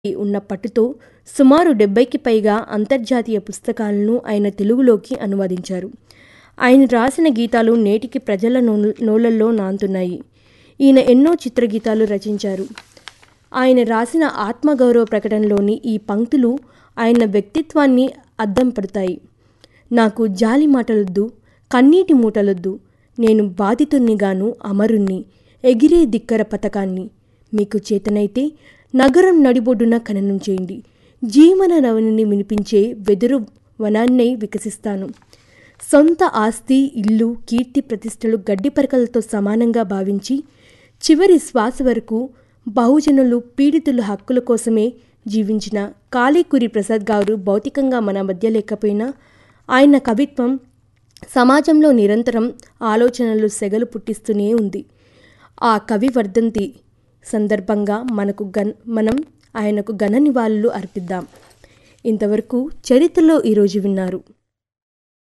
ఉన్న పట్టుతో సుమారు డెబ్బైకి పైగా అంతర్జాతీయ పుస్తకాలను ఆయన తెలుగులోకి అనువదించారు ఆయన రాసిన గీతాలు నేటికి ప్రజల నో నోళ్లలో నాంతున్నాయి ఈయన ఎన్నో చిత్రగీతాలు రచించారు ఆయన రాసిన ఆత్మగౌరవ ప్రకటనలోని ఈ పంక్తులు ఆయన వ్యక్తిత్వాన్ని అద్దం పడతాయి నాకు జాలి మాటలొద్దు కన్నీటి మూటలొద్దు నేను బాధితునిగాను అమరుణ్ణి ఎగిరే దిక్కర పథకాన్ని మీకు చేతనైతే నగరం నడిబొడ్డున ఖననం చేయండి జీవన రవణిని వినిపించే వెదురు వనాన్నై వికసిస్తాను సొంత ఆస్తి ఇల్లు కీర్తి ప్రతిష్టలు గడ్డి పరకలతో సమానంగా భావించి చివరి శ్వాస వరకు బహుజనులు పీడితుల హక్కుల కోసమే జీవించిన కాళీకురి ప్రసాద్ గారు భౌతికంగా మన మధ్య లేకపోయినా ఆయన కవిత్వం సమాజంలో నిరంతరం ఆలోచనలు సెగలు పుట్టిస్తూనే ఉంది ఆ కవి వర్ధంతి సందర్భంగా మనకు గన్ మనం ఆయనకు ఘన నివాళులు అర్పిద్దాం ఇంతవరకు చరిత్రలో ఈరోజు విన్నారు